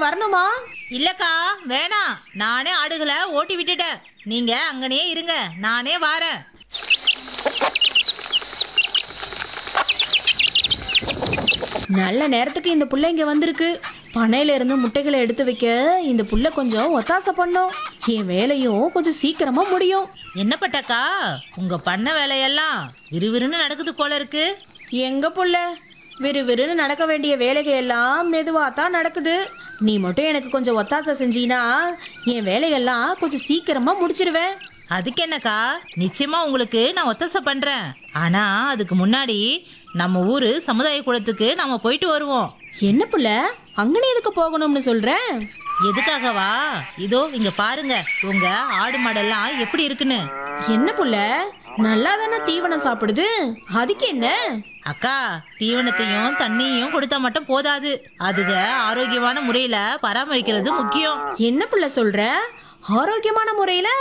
வரணுமா இல்லக்கா வேணாம் நானே ஆடுகளை ஓட்டி விட்டுட்டேன் நீங்க அங்கனே இருங்க நானே வாரேன் நல்ல நேரத்துக்கு இந்த புள்ள இங்க வந்திருக்கு பண்ணையில இருந்து முட்டைகளை எடுத்து வைக்க இந்த புள்ள கொஞ்சம் ஒத்தாசை பண்ணும் என் வேலையும் கொஞ்சம் சீக்கிரமா முடியும் என்ன பட்டக்கா உங்க பண்ண வேலையெல்லாம் விறுவிறுன்னு நடக்குது போல இருக்கு எங்க புள்ள விறுவிறுன்னு நடக்க வேண்டிய வேலைகள் எல்லாம் மெதுவா தான் நடக்குது நீ மட்டும் எனக்கு கொஞ்சம் ஒத்தாசை செஞ்சீனா என் வேலையெல்லாம் கொஞ்சம் சீக்கிரமா முடிச்சிருவேன் அதுக்கு என்னக்கா நிச்சயமா உங்களுக்கு நான் ஒத்தாசை பண்றேன் ஆனா அதுக்கு முன்னாடி நம்ம ஊரு சமுதாய கூடத்துக்கு நாம போயிட்டு வருவோம் என்ன புள்ள அங்கனே எதுக்கு போகணும்னு சொல்றேன் எதுக்காகவா இதோ இங்க பாருங்க உங்க ஆடு மாடெல்லாம் எப்படி இருக்குன்னு என்ன புள்ள நல்லா தானே தீவனம் சாப்பிடுது அதுக்கு என்ன அக்கா தீவனத்தையும் தண்ணியும் கொடுத்தா மட்டும் போதாது அதுக ஆரோக்கியமான முறையில பராமரிக்கிறது முக்கியம் என்ன புள்ள சொல்ற ஆரோக்கியமான முறையில